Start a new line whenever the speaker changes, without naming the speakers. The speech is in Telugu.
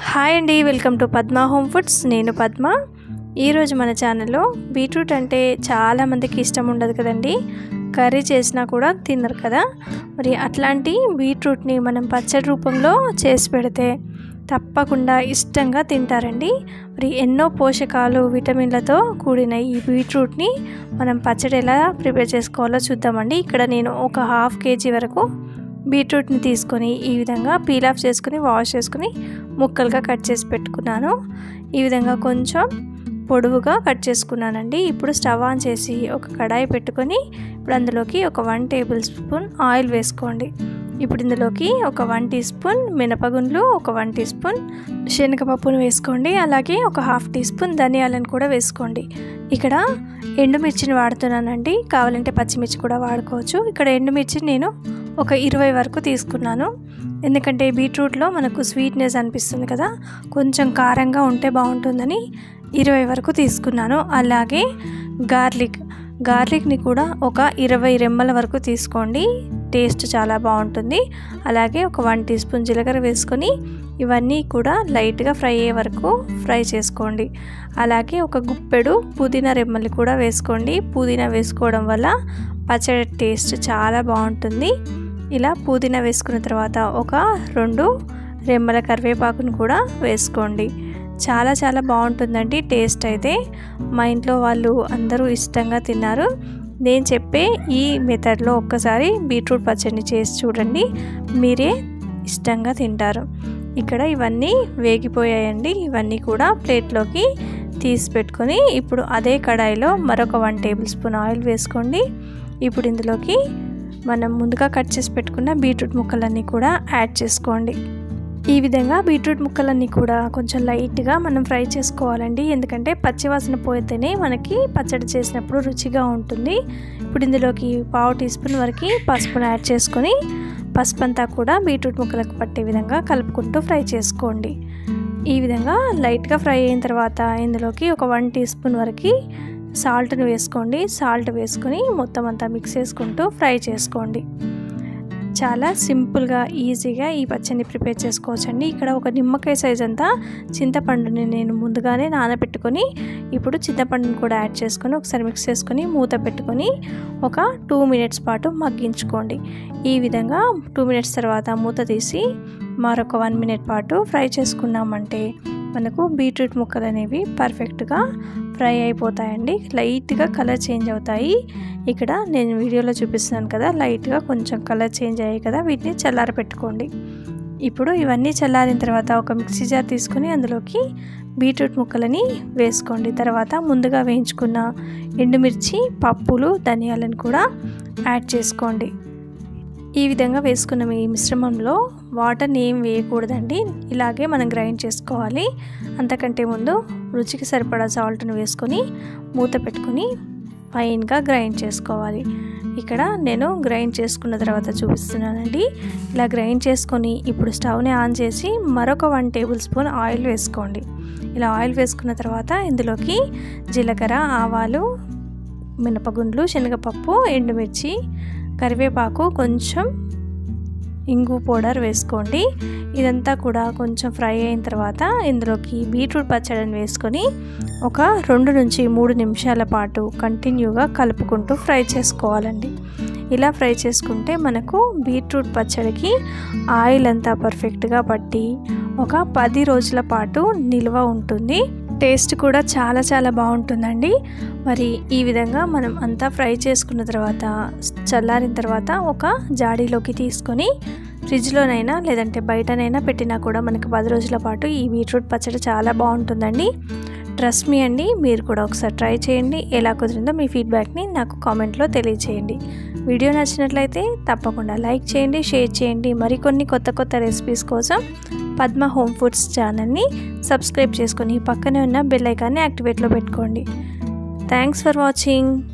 హాయ్ అండి welcome to Padma home foods నేను పద్మ ఈరోజు మన ఛానల్లో బీట్రూట్ అంటే చాలామందికి ఇష్టం ఉండదు కదండి కర్రీ చేసినా కూడా తినరు కదా మరి అట్లాంటి బీట్రూట్ని మనం పచ్చడి రూపంలో చేసి పెడితే తప్పకుండా ఇష్టంగా తింటారండి మరి ఎన్నో పోషకాలు విటమిన్లతో కూడిన ఈ బీట్రూట్ని మనం పచ్చడి ఎలా ప్రిపేర్ చేసుకోవాలో చూద్దామండి ఇక్కడ నేను ఒక హాఫ్ కేజీ వరకు బీట్రూట్ని తీసుకొని ఈ విధంగా పీల్ ఆఫ్ చేసుకుని వాష్ చేసుకుని ముక్కలుగా కట్ చేసి పెట్టుకున్నాను ఈ విధంగా కొంచెం పొడవుగా కట్ చేసుకున్నానండి ఇప్పుడు స్టవ్ ఆన్ చేసి ఒక కడాయి పెట్టుకొని ఇప్పుడు అందులోకి ఒక వన్ టేబుల్ స్పూన్ ఆయిల్ వేసుకోండి ఇప్పుడు ఇందులోకి ఒక వన్ టీ స్పూన్ మినపగుండ్లు ఒక వన్ టీ స్పూన్ శనగపప్పును వేసుకోండి అలాగే ఒక హాఫ్ టీ స్పూన్ ధనియాలను కూడా వేసుకోండి ఇక్కడ ఎండుమిర్చిని వాడుతున్నానండి కావాలంటే పచ్చిమిర్చి కూడా వాడుకోవచ్చు ఇక్కడ ఎండుమిర్చి నేను ఒక ఇరవై వరకు తీసుకున్నాను ఎందుకంటే బీట్రూట్లో మనకు స్వీట్నెస్ అనిపిస్తుంది కదా కొంచెం కారంగా ఉంటే బాగుంటుందని ఇరవై వరకు తీసుకున్నాను అలాగే గార్లిక్ గార్లిక్ని కూడా ఒక ఇరవై రెమ్మల వరకు తీసుకోండి టేస్ట్ చాలా బాగుంటుంది అలాగే ఒక వన్ టీ స్పూన్ జీలకర్ర వేసుకొని ఇవన్నీ కూడా లైట్గా ఫ్రై అయ్యే వరకు ఫ్రై చేసుకోండి అలాగే ఒక గుప్పెడు పుదీనా రెమ్మలు కూడా వేసుకోండి పుదీనా వేసుకోవడం వల్ల పచ్చడి టేస్ట్ చాలా బాగుంటుంది ఇలా పుదీనా వేసుకున్న తర్వాత ఒక రెండు రెమ్మల కరివేపాకును కూడా వేసుకోండి చాలా చాలా బాగుంటుందండి టేస్ట్ అయితే మా ఇంట్లో వాళ్ళు అందరూ ఇష్టంగా తిన్నారు నేను చెప్పే ఈ మెథడ్లో ఒక్కసారి బీట్రూట్ పచ్చడిని చేసి చూడండి మీరే ఇష్టంగా తింటారు ఇక్కడ ఇవన్నీ వేగిపోయాయండి ఇవన్నీ కూడా ప్లేట్లోకి తీసి పెట్టుకొని ఇప్పుడు అదే కడాయిలో మరొక వన్ టేబుల్ స్పూన్ ఆయిల్ వేసుకోండి ఇప్పుడు ఇందులోకి మనం ముందుగా కట్ చేసి పెట్టుకున్న బీట్రూట్ ముక్కలన్నీ కూడా యాడ్ చేసుకోండి ఈ విధంగా బీట్రూట్ ముక్కలన్నీ కూడా కొంచెం లైట్గా మనం ఫ్రై చేసుకోవాలండి ఎందుకంటే పచ్చివాసన పోతేనే మనకి పచ్చడి చేసినప్పుడు రుచిగా ఉంటుంది ఇప్పుడు ఇందులోకి పావు టీ స్పూన్ వరకు పసుపును యాడ్ చేసుకొని పసుపు అంతా కూడా బీట్రూట్ ముక్కలకు పట్టే విధంగా కలుపుకుంటూ ఫ్రై చేసుకోండి ఈ విధంగా లైట్గా ఫ్రై అయిన తర్వాత ఇందులోకి ఒక వన్ టీ స్పూన్ వరకు సాల్ట్ని వేసుకోండి సాల్ట్ వేసుకొని మొత్తం అంతా మిక్స్ చేసుకుంటూ ఫ్రై చేసుకోండి చాలా సింపుల్గా ఈజీగా ఈ పచ్చడిని ప్రిపేర్ చేసుకోవచ్చండి ఇక్కడ ఒక నిమ్మకాయ సైజ్ అంతా చింతపండుని నేను ముందుగానే నానబెట్టుకొని ఇప్పుడు చింతపండుని కూడా యాడ్ చేసుకొని ఒకసారి మిక్స్ చేసుకొని మూత పెట్టుకొని ఒక టూ మినిట్స్ పాటు మగ్గించుకోండి ఈ విధంగా టూ మినిట్స్ తర్వాత మూత తీసి మరొక వన్ మినిట్ పాటు ఫ్రై చేసుకున్నామంటే మనకు బీట్రూట్ ముక్కలు అనేవి పర్ఫెక్ట్గా ఫ్రై అయిపోతాయండి లైట్గా కలర్ చేంజ్ అవుతాయి ఇక్కడ నేను వీడియోలో చూపిస్తున్నాను కదా లైట్గా కొంచెం కలర్ చేంజ్ అయ్యాయి కదా వీటిని చల్లార పెట్టుకోండి ఇప్పుడు ఇవన్నీ చల్లారిన తర్వాత ఒక మిక్సీ జార్ తీసుకొని అందులోకి బీట్రూట్ ముక్కలని వేసుకోండి తర్వాత ముందుగా వేయించుకున్న ఎండుమిర్చి పప్పులు ధనియాలను కూడా యాడ్ చేసుకోండి ఈ విధంగా వేసుకున్న ఈ మిశ్రమంలో వాటర్ని ఏం వేయకూడదండి ఇలాగే మనం గ్రైండ్ చేసుకోవాలి అంతకంటే ముందు రుచికి సరిపడా సాల్ట్ని వేసుకొని మూత పెట్టుకొని ఫైన్గా గ్రైండ్ చేసుకోవాలి ఇక్కడ నేను గ్రైండ్ చేసుకున్న తర్వాత చూపిస్తున్నానండి ఇలా గ్రైండ్ చేసుకొని ఇప్పుడు స్టవ్ని ఆన్ చేసి మరొక వన్ టేబుల్ స్పూన్ ఆయిల్ వేసుకోండి ఇలా ఆయిల్ వేసుకున్న తర్వాత ఇందులోకి జీలకర్ర ఆవాలు మినపగుండ్లు శనగపప్పు ఎండుమిర్చి కరివేపాకు కొంచెం ఇంగు పౌడర్ వేసుకోండి ఇదంతా కూడా కొంచెం ఫ్రై అయిన తర్వాత ఇందులోకి బీట్రూట్ పచ్చడిని వేసుకొని ఒక రెండు నుంచి మూడు నిమిషాల పాటు కంటిన్యూగా కలుపుకుంటూ ఫ్రై చేసుకోవాలండి ఇలా ఫ్రై చేసుకుంటే మనకు బీట్రూట్ పచ్చడికి ఆయిల్ అంతా పర్ఫెక్ట్గా పట్టి ఒక పది రోజుల పాటు నిల్వ ఉంటుంది టేస్ట్ కూడా చాలా చాలా బాగుంటుందండి మరి ఈ విధంగా మనం అంతా ఫ్రై చేసుకున్న తర్వాత చల్లారిన తర్వాత ఒక జాడీలోకి తీసుకొని ఫ్రిడ్జ్లోనైనా లేదంటే బయటనైనా పెట్టినా కూడా మనకి పది రోజుల పాటు ఈ బీట్రూట్ పచ్చడి చాలా బాగుంటుందండి ట్రస్ట్ మీ అండి మీరు కూడా ఒకసారి ట్రై చేయండి ఎలా కుదిరిందో మీ ఫీడ్బ్యాక్ని నాకు కామెంట్లో తెలియచేయండి వీడియో నచ్చినట్లయితే తప్పకుండా లైక్ చేయండి షేర్ చేయండి మరికొన్ని కొత్త కొత్త రెసిపీస్ కోసం పద్మ హోమ్ ఫుడ్స్ ఛానల్ని సబ్స్క్రైబ్ చేసుకొని పక్కనే ఉన్న బెల్ ఐకాన్ని యాక్టివేట్లో పెట్టుకోండి థ్యాంక్స్ ఫర్ వాచింగ్